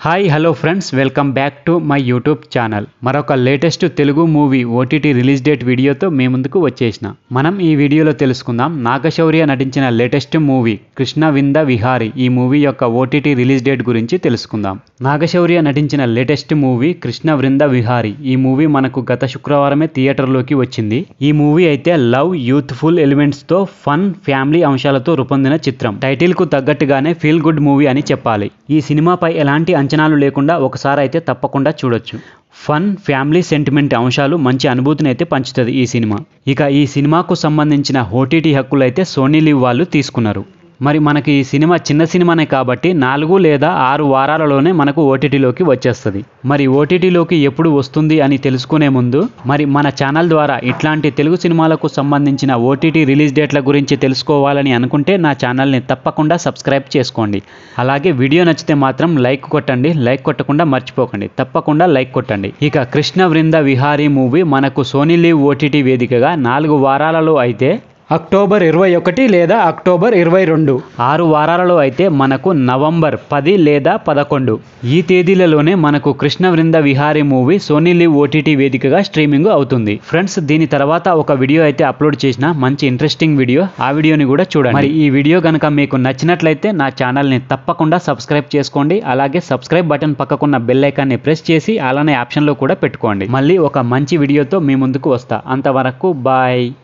hi hello friends welcome back to my YouTube channel మరొక latest Telugu movie OTT release date వీడియోతో మీ ముందుకు వచ్చేసిన మనం ఈ వీడియోలో తెలుసుకుందాం నాగశౌర్య నటించిన లేటెస్ట్ మూవీ కృష్ణ వింద విహారి ఈ మూవీ యొక్క ఓటీటీ రిలీజ్ డేట్ గురించి తెలుసుకుందాం నాగశౌర్య నటించిన లేటెస్ట్ మూవీ కృష్ణ వృంద విహారి ఈ మూవీ మనకు గత శుక్రవారమే థియేటర్లోకి వచ్చింది ఈ మూవీ అయితే లవ్ యూత్ఫుల్ ఎలిమెంట్స్ తో ఫన్ ఫ్యామిలీ అంశాలతో రూపొందిన చిత్రం టైటిల్ కు తగ్గట్టుగానే ఫీల్ గుడ్ మూవీ అని చెప్పాలి ఈ సినిమాపై ఎలాంటి అంచనాలు లేకుండా ఒకసారి అయితే తప్పకుండా చూడొచ్చు ఫన్ ఫ్యామిలీ సెంటిమెంట్ అంశాలు మంచి అనుభూతిని అయితే పంచుతుంది ఈ సినిమా ఇక ఈ సినిమాకు సంబంధించిన ఓటీటీ హక్కులు అయితే సోనీ లివ్ వాళ్ళు తీసుకున్నారు మరి మనకి ఈ సినిమా చిన్న సినిమానే కాబట్టి నాలుగు లేదా ఆరు వారాలలోనే మనకు ఓటీటీలోకి వచ్చేస్తుంది మరి ఓటీటీలోకి ఎప్పుడు వస్తుంది అని తెలుసుకునే ముందు మరి మన ఛానల్ ద్వారా ఇట్లాంటి తెలుగు సినిమాలకు సంబంధించిన ఓటీటీ రిలీజ్ డేట్ల గురించి తెలుసుకోవాలని అనుకుంటే నా ఛానల్ని తప్పకుండా సబ్స్క్రైబ్ చేసుకోండి అలాగే వీడియో నచ్చితే మాత్రం లైక్ కొట్టండి లైక్ కొట్టకుండా మర్చిపోకండి తప్పకుండా లైక్ కొట్టండి ఇక కృష్ణ వృంద విహారీ మూవీ మనకు సోనీ లీవ్ ఓటీటీ వేదికగా నాలుగు వారాలలో అయితే అక్టోబర్ ఇరవై ఒకటి లేదా అక్టోబర్ ఇరవై రెండు ఆరు వారాలలో అయితే మనకు నవంబర్ పది లేదా పదకొండు ఈ తేదీలలోనే మనకు Krishna Vrinda Vihari movie Sony LIV OTT వేదికగా స్ట్రీమింగ్ అవుతుంది ఫ్రెండ్స్ దీని తర్వాత ఒక వీడియో అయితే అప్లోడ్ చేసిన మంచి ఇంట్రెస్టింగ్ వీడియో ఆ వీడియోని కూడా చూడండి మరి ఈ వీడియో కనుక మీకు నచ్చినట్లయితే నా ఛానల్ని తప్పకుండా సబ్స్క్రైబ్ చేసుకోండి అలాగే సబ్స్క్రైబ్ బటన్ పక్కకున్న బెల్ ఐకాన్ని ప్రెస్ చేసి అలానే ఆప్షన్లో కూడా పెట్టుకోండి మళ్ళీ ఒక మంచి వీడియోతో మీ ముందుకు వస్తా అంతవరకు బాయ్